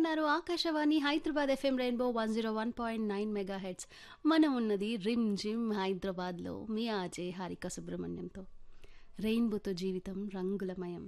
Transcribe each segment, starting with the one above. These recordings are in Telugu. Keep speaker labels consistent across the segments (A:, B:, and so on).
A: వింటున్నారు Akashvani Hyderabad FM rainbow one zero one point nine mega hertz మనం ఉన్నది రిమ్ జిమ్ హైదరాబాద్లో మీ ఆజే హారిక సుబ్రహ్మణ్యంతో రెయిన్బోతో జీవితం రంగులమయం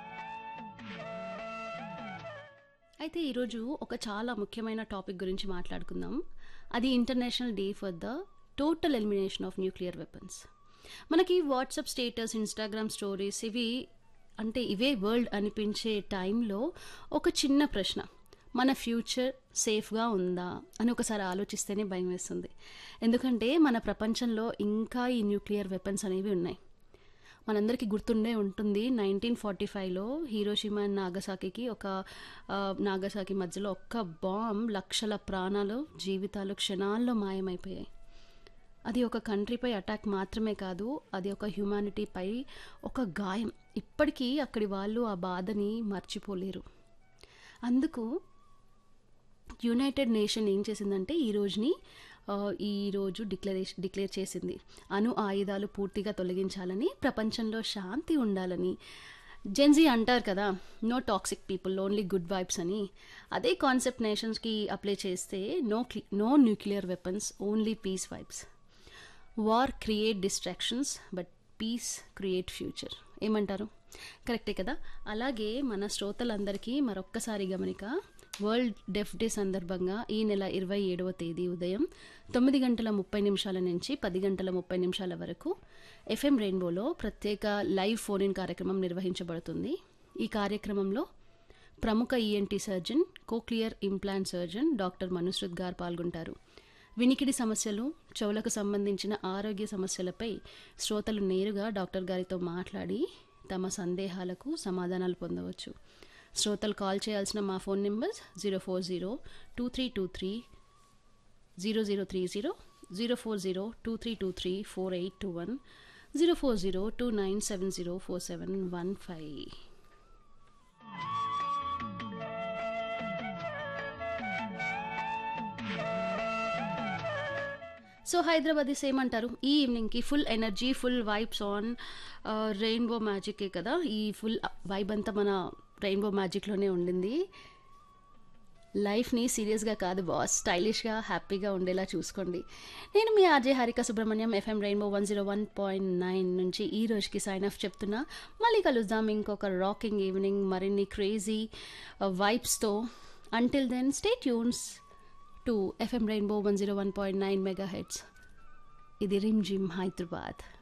A: అయితే ఈరోజు ఒక చాలా ముఖ్యమైన టాపిక్ గురించి మాట్లాడుకుందాం అది international day for the total elimination of nuclear weapons మనకి వాట్సాప్ స్టేటస్ ఇన్స్టాగ్రామ్ స్టోరీస్ ఇవి అంటే ఇవే వరల్డ్ అనిపించే టైంలో ఒక చిన్న ప్రశ్న మన ఫ్యూచర్ సేఫ్గా ఉందా అని ఒకసారి ఆలోచిస్తేనే భయం వేస్తుంది ఎందుకంటే మన ప్రపంచంలో ఇంకా ఈ న్యూక్లియర్ వెపన్స్ అనేవి ఉన్నాయి మనందరికీ గుర్తుండే ఉంటుంది నైన్టీన్ ఫార్టీ ఫైవ్లో హీరోషిమా అండ్ నాగసాకికి ఒక ఆ, నాగసాకి మధ్యలో ఒక్క బాంబ్ లక్షల ప్రాణాలు జీవితాలు క్షణాల్లో మాయమైపోయాయి అది ఒక కంట్రీపై అటాక్ మాత్రమే కాదు అది ఒక హ్యుమానిటీపై ఒక గాయం ఇప్పటికీ అక్కడి వాళ్ళు ఆ బాధని మర్చిపోలేరు అందుకు యునైటెడ్ నేషన్ ఏం చేసిందంటే ఈ రోజుని ఆ, ఈ రోజు డిక్లరేషన్ డిక్లేర్ చేసింది అణు ఆయుధాలు పూర్తిగా తొలగించాలని ప్రపంచంలో శాంతి ఉండాలని జెన్జీ అంటారు కదా no toxic people only good vibes అని అదే కాన్సెప్ట్ నేషన్స్కి అప్లై చేస్తే no no nuclear weapons only peace vibes war create destructions but peace create future ఏమంటారు కరెక్టే కదా అలాగే మన శ్రోతలందరికీ మరొక్కసారి గమనిక వరల్డ్ డెఫ్ డే సందర్భంగా ఈ నెల ఇరవై ఏడవ తేదీ ఉదయం తొమ్మిది గంటల ముప్పై నిమిషాల నుంచి పది గంటల ముప్పై నిమిషాల వరకు ఎఫ్ఎం రెయిన్బోలో ప్రత్యేక లైవ్ ఫోన్ ఇన్ కార్యక్రమం నిర్వహించబడుతుంది ఈ కార్యక్రమంలో ప్రముఖ ENT surgeon cochlear implant surgeon doctor Manushruth గారు పాల్గొంటారు వినికిడి సమస్యలు చెవులకు సంబంధించిన ఆరోగ్య సమస్యలపై శ్రోతలు నేరుగా డాక్టర్ గారితో మాట్లాడి తమ సందేహాలకు సమాధానాలు పొందవచ్చు శ్రోతలు కాల్ చేయాల్సిన మా phone numbers zero four zero two three two three zero zero three zero zero four zero two three two three four eight two one zero four zero two nine seven zero four seven one five so హైదరాబాదీస్ ఏమంటారు ఈ ఈవినింగ్కి full energy full vibes on rainbow మ్యాజికే కదా ఈ ఫుల్ వైబ్ అంతా మన రెయిన్బో మ్యాజిక్లోనే ఉండింది లైఫ్ని సీరియస్గా కాదు బాస్ స్టైలిష్గా హ్యాపీగా ఉండేలా చూసుకోండి నేను మీ RJ Harika Subrahmanyam FM rainbow one zero one point nine నుంచి ఈ రోజుకి సైన్ ఆఫ్ చెప్తున్నా మళ్ళీ కలుద్దాం ఇంకొక రాకింగ్ ఈవినింగ్ మరిన్ని క్రేజీ వైబ్స్తో until then stay tunes to FM rainbow one zero one point nine mega hertz ఇది రిమ్ జిమ్ హైదరాబాద్